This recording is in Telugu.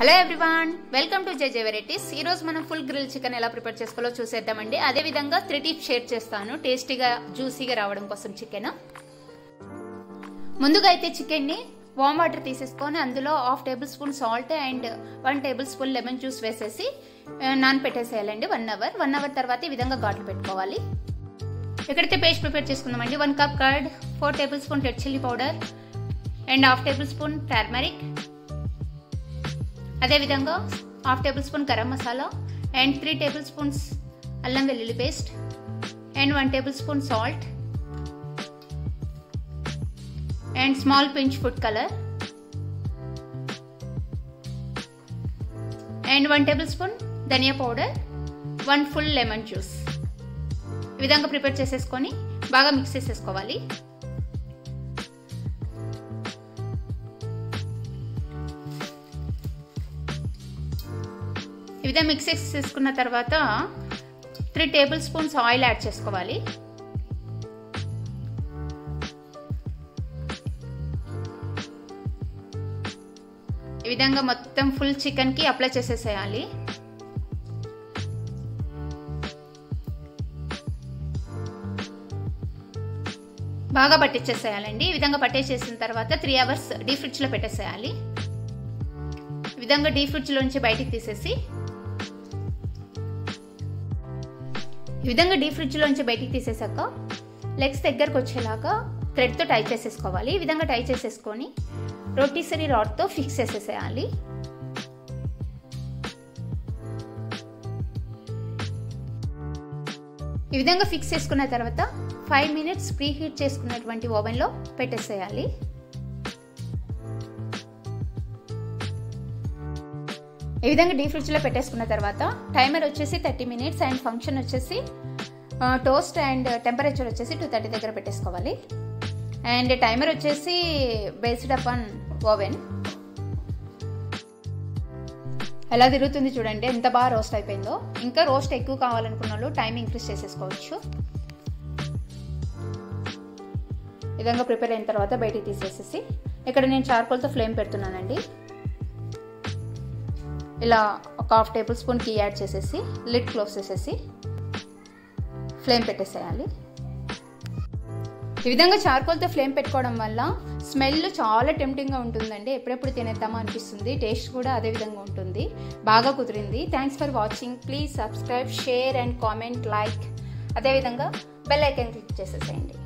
hello everyone welcome to JJ varieties ఈ రోజు మనం ఫుల్ గ్రిల్ చికెన్ ఎలా ప్రిపేర్ చేసుకోవాలో చూసేద్దామండి అదే విధంగా త్రీ టిప్స్ షేర్ చేస్తాను టేస్టీగా జ్యూసీగా రావడం కోసం చికెన్ ముందుగా అయితే చికెన్ ని వామ్ వాటర్ తీసేసుకొని అందులో half tablespoon salt and one tablespoon lemon juice వేసేసి నానపెట్టేసేయాలండి వన్ అవర్ వన్ అవర్ తర్వాత ఈ విధంగా ఘాట్లు పెట్టుకోవాలి ఎక్కడైతే పేస్ట్ ప్రిపేర్ చేసుకుందామండి one cup curd four tablespoon red chilli powder and half tablespoon turmeric అదేవిధంగా half tablespoon garam masala and three tablespoons అల్లం వెల్లుల్లి paste and one tablespoon salt and small pinch food colour and one table spoon dhaniya powder one full lemon juice ఈ విధంగా ప్రిపేర్ చేసేసుకొని బాగా మిక్స్ చేసేసుకోవాలి ఈ విధంగా మిక్స్ చేసుకున్న తర్వాత three tablespoons oil add చేసుకోవాలి ఈ విధంగా మొత్తం ఫుల్ చికెన్కి అప్లై చేసేసేయాలి బాగా పట్టించేసేయాలండి ఈ విధంగా పట్టేసేసిన తర్వాత త్రీ అవర్స్ డీ ఫ్రిడ్జ్లో పెట్టేసేయాలి ఈ విధంగా డీ ఫ్రిడ్జ్లోంచి బయటికి తీసేసి ఈ విధంగా డీ ఫ్రిడ్జ్లోంచి బయటికి తీసేసాక లెగ్స్ దగ్గరకు వచ్చేలాగా థ్రెడ్తో టై చేసేసుకోవాలి ఈ విధంగా టై చేసేసుకొని రొటీసరీ రాడ్తో ఫిక్స్ చేసేసేయాలి ఈ విధంగా ఫిక్స్ చేసుకున్న తర్వాత ఫైవ్ మినిట్స్ ప్రీ హీట్ చేసుకున్నటువంటి ఓవెన్లో పెట్టేసేయాలి ఈ విధంగా డీ ఫ్రిడ్జ్లో పెట్టేసుకున్న తర్వాత టైమర్ వచ్చేసి థర్టీ మినిట్స్ అండ్ ఫంక్షన్ వచ్చేసి టోస్ట్ అండ్ టెంపరేచర్ వచ్చేసి టూ థర్టీ దగ్గర పెట్టేసుకోవాలి అండ్ టైమర్ వచ్చేసి బేస్డ్ అపాన్ ఓవెన్ ఎలా తిరుగుతుంది చూడండి ఎంత బాగా రోస్ట్ అయిపోయిందో ఇంకా రోస్ట్ ఎక్కువ కావాలనుకున్న వాళ్ళు టైం ఇంక్రీజ్ చేసేసుకోవచ్చు విధంగా ప్రిపేర్ అయిన తర్వాత బయటికి తీసేసేసి ఇక్కడ నేను చార్కోల్తో ఫ్లేమ్ పెడుతున్నానండి ఇలా ఒక హాఫ్ టేబుల్ స్పూన్ కీ యాడ్ చేసేసి లిడ్ క్లోజ్ చేసేసి ఫ్లేమ్ పెట్టేసేయాలి ఈ విధంగా చార్కోల్తో ఫ్లేమ్ పెట్టుకోవడం వల్ల స్మెల్ చాలా టెంప్టింగ్గా ఉంటుందండి ఎప్పుడెప్పుడు తినేద్దామా అనిపిస్తుంది టేస్ట్ కూడా అదే విధంగా ఉంటుంది బాగా కుదిరింది thanks for watching please subscribe share and comment like అదేవిధంగా బెల్ ఐకన్ క్లిక్ చేసేసేయండి